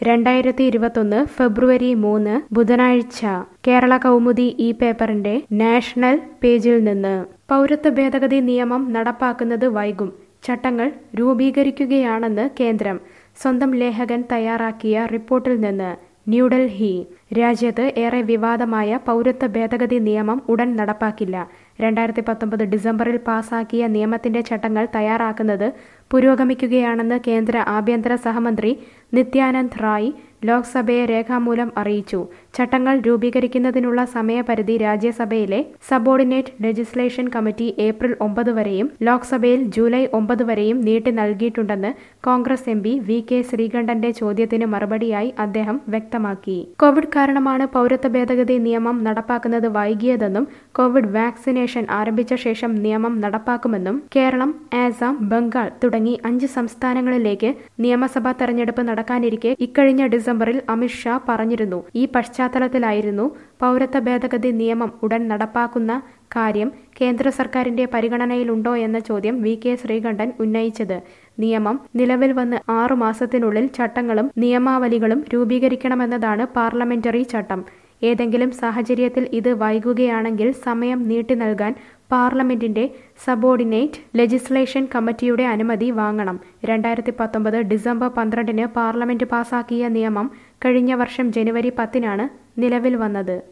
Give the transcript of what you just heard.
രണ്ടായിരത്തി ഇരുപത്തൊന്ന് ഫെബ്രുവരി മൂന്ന് ബുധനാഴ്ച കേരള കൗമുദി ഈ പേപ്പറിന്റെ നാഷണൽ പേജിൽ നിന്ന് പൗരത്വ ഭേദഗതി നിയമം നടപ്പാക്കുന്നത് വൈകും ചട്ടങ്ങൾ രൂപീകരിക്കുകയാണെന്ന് കേന്ദ്രം സ്വന്തം ലേഖകൻ തയ്യാറാക്കിയ റിപ്പോർട്ടിൽ നിന്ന് ന്യൂഡൽഹി രാജ്യത്ത് ഏറെ വിവാദമായ പൗരത്വ ഭേദഗതി നിയമം ഉടൻ നടപ്പാക്കില്ല രണ്ടായിരത്തി പത്തൊമ്പത് ഡിസംബറിൽ പാസാക്കിയ നിയമത്തിന്റെ ചട്ടങ്ങൾ തയ്യാറാക്കുന്നത് പുരോഗമിക്കുകയാണെന്ന് കേന്ദ്ര ആഭ്യന്തര സഹമന്ത്രി നിത്യാനന്ദ് റായ് ലോക്സഭയെ രേഖാമൂലം അറിയിച്ചു ചട്ടങ്ങൾ രൂപീകരിക്കുന്നതിനുള്ള സമയപരിധി രാജ്യസഭയിലെ സബോർഡിനേറ്റ് ലെജിസ്ലേഷൻ കമ്മിറ്റി ഏപ്രിൽ ഒമ്പത് വരെയും ലോക്സഭയിൽ ജൂലൈ ഒമ്പത് വരെയും നീട്ടി നൽകിയിട്ടുണ്ടെന്ന് Congress M P V K ശ്രീകണ്ഠന്റെ ചോദ്യത്തിന് മറുപടിയായി അദ്ദേഹം വ്യക്തമാക്കി കോവിഡ് കാരണമാണ് പൗരത്വ ഭേദഗതി നിയമം നടപ്പാക്കുന്നത് വൈകിയതെന്നും കോവിഡ് വാക്സിനേഷൻ ആരംഭിച്ച ശേഷം നിയമം നടപ്പാക്കുമെന്നും കേരളം ആസാം ബംഗാൾ തുടങ്ങി അഞ്ച് സംസ്ഥാനങ്ങളിലേക്ക് നിയമസഭാ തെരഞ്ഞെടുപ്പ് നടക്കാനിരിക്കെ ഇക്കഴിഞ്ഞ ഡിസംബറിൽ അമിത്ഷാ പറഞ്ഞിരുന്നു ഈ പശ്ചാത്തലത്തിലായിരുന്നു പൗരത്വ ഭേദഗതി നിയമം ഉടൻ നടപ്പാക്കുന്ന കാര്യം കേന്ദ്ര സർക്കാരിന്റെ പരിഗണനയിലുണ്ടോ എന്ന ചോദ്യം വി കെ ശ്രീകണ്ഠൻ ഉന്നയിച്ചത് നിയമം നിലവിൽ വന്ന് ആറു മാസത്തിനുള്ളിൽ ചട്ടങ്ങളും നിയമാവലികളും രൂപീകരിക്കണമെന്നതാണ് പാർലമെന്ററി ചട്ടം ഏതെങ്കിലും സാഹചര്യത്തിൽ ഇത് വൈകുകയാണെങ്കിൽ സമയം നീട്ടി നൽകാൻ പാർലമെന്റിന്റെ സബോർഡിനേറ്റ് ലെജിസ്ലേഷൻ കമ്മിറ്റിയുടെ അനുമതി വാങ്ങണം രണ്ടായിരത്തി പത്തൊമ്പത് ഡിസംബർ പന്ത്രണ്ടിന് പാർലമെന്റ് പാസാക്കിയ നിയമം കഴിഞ്ഞ വർഷം ജനുവരി പത്തിനാണ് നിലവിൽ വന്നത്